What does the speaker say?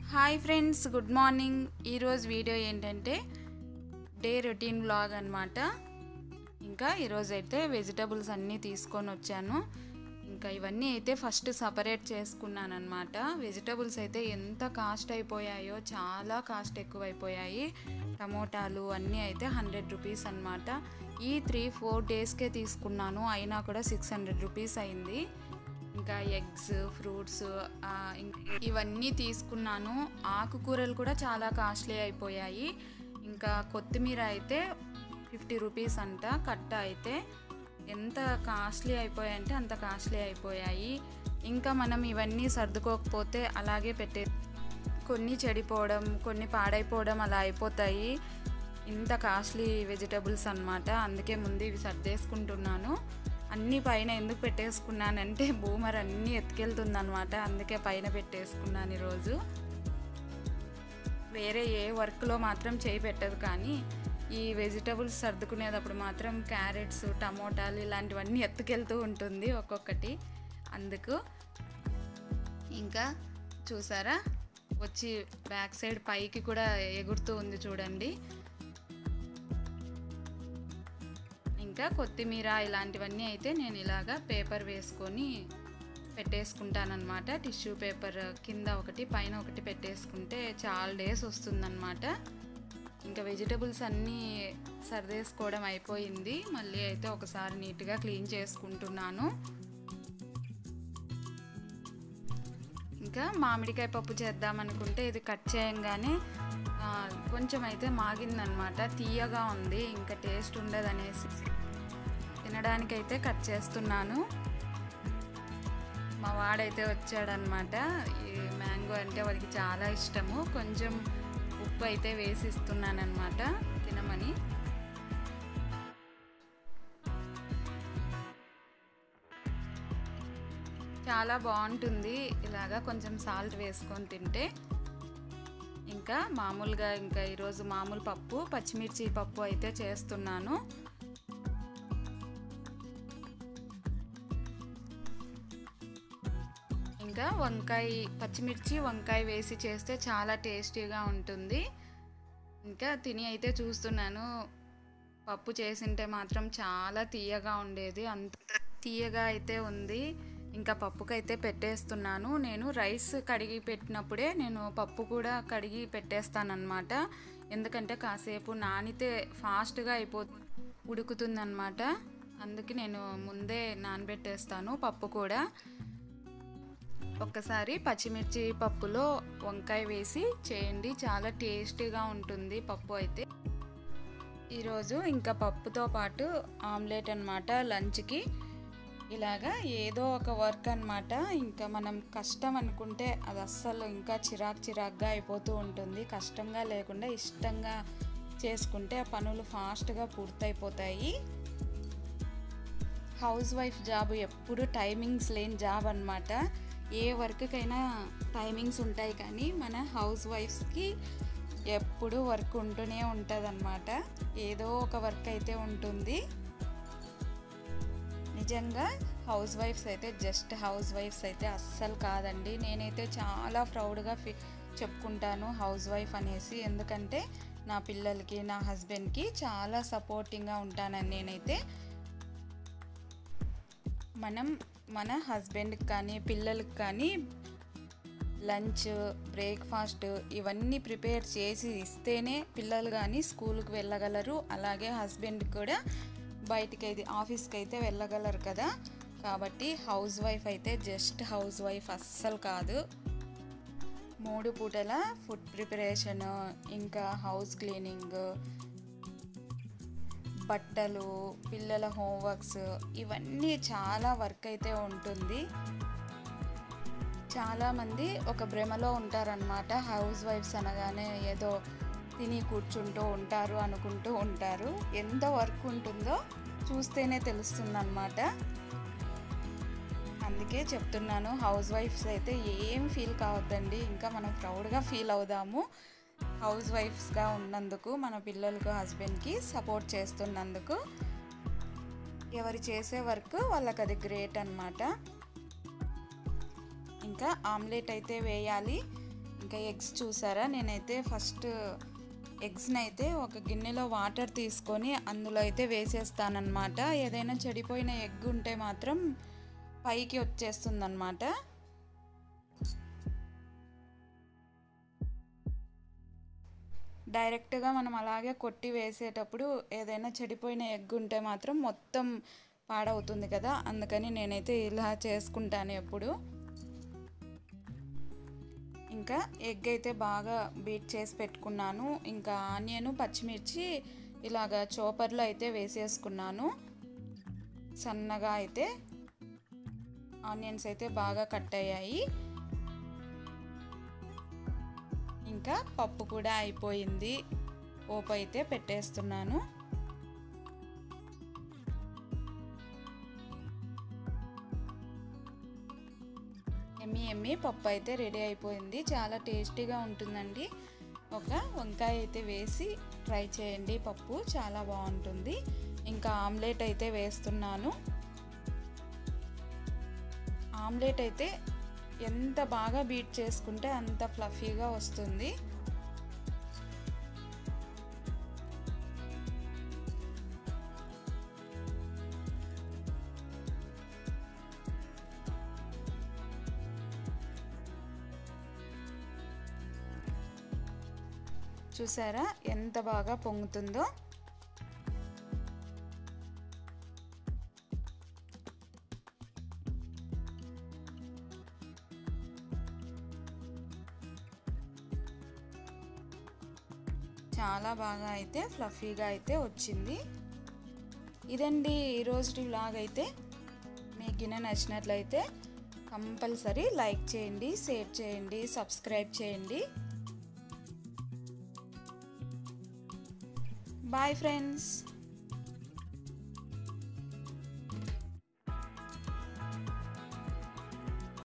hi friends good morning ఈరోజు video ఏంటంటే day routine vlog అనమాట ఇంకా ఈరోజు అయితే వెజిటబుల్స్ అన్నీ తీసుకొని వచ్చాను ఇంకా ఇవన్నీ అయితే ఫస్ట్ సపరేట్ చేసుకున్నాను అనమాట వెజిటబుల్స్ అయితే ఎంత కాస్ట్ అయిపోయాయో చాలా కాస్ట్ ఎక్కువైపోయాయి టమోటాలు అన్నీ అయితే హండ్రెడ్ రూపీస్ అనమాట ఈ త్రీ ఫోర్ డేస్కే తీసుకున్నాను అయినా కూడా సిక్స్ హండ్రెడ్ రూపీస్ అయింది ఇంకా ఎగ్స్ ఫ్రూట్స్ ఇవన్నీ తీసుకున్నాను ఆకుకూరలు కూడా చాలా కాస్ట్లీ అయిపోయాయి ఇంకా కొత్తిమీర అయితే ఫిఫ్టీ రూపీస్ అంట కట్ట అయితే ఎంత కాస్ట్లీ అయిపోయాయంటే అంత కాస్ట్లీ అయిపోయాయి ఇంకా మనం ఇవన్నీ సర్దుకోకపోతే అలాగే పెట్టే కొన్ని చెడిపోవడం కొన్ని పాడైపోవడం అలా అయిపోతాయి ఇంత కాస్ట్లీ వెజిటబుల్స్ అనమాట అందుకే ముందు ఇవి సర్దేసుకుంటున్నాను అన్నీ పైన ఎందుకు పెట్టేసుకున్నానంటే బూమర్ అన్నీ ఎత్తుకెళ్తుందనమాట అందుకే పైన పెట్టేసుకున్నాను ఈరోజు వేరే ఏ వర్క్లో మాత్రం చేయి పెట్టదు కానీ ఈ వెజిటబుల్స్ సర్దుకునేటప్పుడు మాత్రం క్యారెట్స్ టమోటాలు ఇలాంటివన్నీ ఎత్తుకెళ్తూ ఉంటుంది ఒక్కొక్కటి అందుకు ఇంకా చూసారా వచ్చి బ్యాక్ సైడ్ పైకి కూడా ఎగురుతూ ఉంది చూడండి ఇంకా కొత్తిమీర ఇలాంటివన్నీ అయితే నేను ఇలాగా పేపర్ వేసుకొని పెట్టేసుకుంటానమాట టిష్యూ పేపర్ కింద ఒకటి పైన ఒకటి పెట్టేసుకుంటే చాలా డేస్ వస్తుందన్నమాట ఇంకా వెజిటబుల్స్ అన్నీ సర్దేసుకోవడం అయిపోయింది మళ్ళీ అయితే ఒకసారి నీట్గా క్లీన్ చేసుకుంటున్నాను ఇంకా మామిడికాయ పప్పు చేద్దాం అనుకుంటే ఇది కట్ చేయంగానే కొంచెం అయితే మాగిందనమాట తీయగా ఉంది ఇంకా టేస్ట్ ఉండదు అనేసి తినడానికైతే కట్ చేస్తున్నాను మా వాడైతే వచ్చాడనమాట ఈ మ్యాంగో అంటే వాడికి చాలా ఇష్టము కొంచెం ఉప్పు అయితే వేసి ఇస్తున్నానమాట తినమని చాలా బాగుంటుంది ఇలాగా కొంచెం సాల్ట్ వేసుకొని తింటే ఇంకా మామూలుగా ఇంకా ఈరోజు మామూలు పప్పు పచ్చిమిర్చి పప్పు అయితే చేస్తున్నాను ఇంకా వంకాయ పచ్చిమిర్చి వంకాయ వేసి చేస్తే చాలా టేస్టీగా ఉంటుంది ఇంకా తిని అయితే చూస్తున్నాను పప్పు చేసింటే మాత్రం చాలా తీయగా ఉండేది అంత తీయగా అయితే ఉంది ఇంకా పప్పుకైతే పెట్టేస్తున్నాను నేను రైస్ కడిగి పెట్టినప్పుడే నేను పప్పు కూడా కడిగి పెట్టేస్తానమాట ఎందుకంటే కాసేపు నానితే ఫాస్ట్గా అయిపో ఉడుకుతుందన్నమాట అందుకే నేను ముందే నానబెట్టేస్తాను పప్పు కూడా ఒక్కసారి పచ్చిమిర్చి పప్పులో వంకాయ వేసి చేయండి చాలా టేస్టీగా ఉంటుంది పప్పు అయితే ఈరోజు ఇంకా పప్పుతో పాటు ఆమ్లెట్ అనమాట లంచ్కి ఇలాగా ఏదో ఒక వర్క్ అనమాట ఇంకా మనం కష్టం అనుకుంటే అది అస్సలు ఇంకా చిరాక్ చిరాక్గా అయిపోతూ ఉంటుంది కష్టంగా లేకుండా ఇష్టంగా చేసుకుంటే ఆ పనులు ఫాస్ట్గా పూర్తయిపోతాయి హౌస్ వైఫ్ జాబ్ ఎప్పుడు టైమింగ్స్ లేని జాబ్ అనమాట ఏ వర్క్కైనా టైమింగ్స్ ఉంటాయి కానీ మన హౌస్ వైఫ్స్కి ఎప్పుడు వర్క్ ఉంటూనే ఉంటుంది ఏదో ఒక వర్క్ అయితే ఉంటుంది నిజంగా హౌస్ వైఫ్స్ అయితే జస్ట్ హౌస్ వైఫ్స్ అయితే అస్సలు కాదండి నేనైతే చాలా ప్రౌడ్గా ఫీ చెప్పుకుంటాను హౌస్ వైఫ్ అనేసి ఎందుకంటే నా పిల్లలకి నా హస్బెండ్కి చాలా సపోర్టింగ్గా ఉంటానని నేనైతే మనం మన హస్బెండ్కి కానీ పిల్లలకి కానీ లంచ్ బ్రేక్ఫాస్ట్ ఇవన్నీ ప్రిపేర్ చేసి ఇస్తేనే పిల్లలు కానీ స్కూల్కి వెళ్ళగలరు అలాగే హస్బెండ్ కూడా బయటికి అయితే ఆఫీస్కి అయితే వెళ్ళగలరు కదా కాబట్టి హౌస్ వైఫ్ అయితే జస్ట్ హౌస్ వైఫ్ అస్సలు కాదు మూడు పూటల ఫుడ్ ప్రిపరేషన్ ఇంకా హౌస్ క్లీనింగ్ బట్టలు పిల్లల హోంవర్క్స్ ఇవన్నీ చాలా వర్క్ అయితే ఉంటుంది చాలామంది ఒక భ్రమలో ఉంటారనమాట హౌస్ వైఫ్స్ అనగానే ఏదో తిని కూర్చుంటూ ఉంటారు అనుకుంటూ ఉంటారు ఎంత వర్క్ ఉంటుందో చూస్తేనే తెలుస్తుందన్నమాట అందుకే చెప్తున్నాను హౌస్ వైఫ్స్ అయితే ఏం ఫీల్ కావద్దండి ఇంకా మనం ప్రౌడ్గా ఫీల్ అవుదాము హౌస్ వైఫ్స్గా ఉన్నందుకు మన పిల్లలకు హస్బెండ్కి సపోర్ట్ చేస్తున్నందుకు ఎవరు చేసే వర్క్ వాళ్ళకి అది గ్రేట్ అనమాట ఇంకా ఆమ్లెట్ అయితే వేయాలి ఇంకా ఎగ్స్ చూసారా నేనైతే ఫస్ట్ ఎగ్స్ని అయితే ఒక గిన్నెలో వాటర్ తీసుకొని అందులో అయితే వేసేస్తానన్నమాట ఏదైనా చెడిపోయిన ఎగ్ ఉంటే మాత్రం పైకి వచ్చేస్తుందన్నమాట డైరెక్ట్గా మనం అలాగే కొట్టి వేసేటప్పుడు ఏదైనా చెడిపోయిన ఎగ్ ఉంటే మాత్రం మొత్తం పాడవుతుంది కదా అందుకని నేనైతే ఇలా చేసుకుంటాను ఎప్పుడు ఇంకా ఎగ్ అయితే బాగా బీట్ చేసి పెట్టుకున్నాను ఇంకా ఆనియన్ పచ్చిమిర్చి ఇలాగ చోపర్లో అయితే వేసేసుకున్నాను సన్నగా అయితే ఆనియన్స్ అయితే బాగా కట్ అయ్యాయి ఇంకా పప్పు కూడా అయిపోయింది పోపు అయితే పెట్టేస్తున్నాను ఎమ్మి ఎమ్మి పప్పు అయితే రెడీ అయిపోయింది చాలా టేస్టీగా ఉంటుందండి ఒక వంకాయ అయితే వేసి ట్రై చేయండి పప్పు చాలా బాగుంటుంది ఇంకా ఆమ్లెట్ అయితే వేస్తున్నాను ఆమ్లెట్ అయితే ఎంత బాగా బీట్ చేసుకుంటే అంత ఫ్లఫీగా వస్తుంది చూసారా ఎంత బాగా పొంగుతుందో చాలా బాగా అయితే ఫ్లఫీగా అయితే వచ్చింది ఇదండి ఈరోజు వ్లాగ్ అయితే మీకు గిన్నె నచ్చినట్లయితే కంపల్సరీ లైక్ చేయండి షేర్ చేయండి సబ్స్క్రైబ్ చేయండి బాయ్ ఫ్రెండ్స్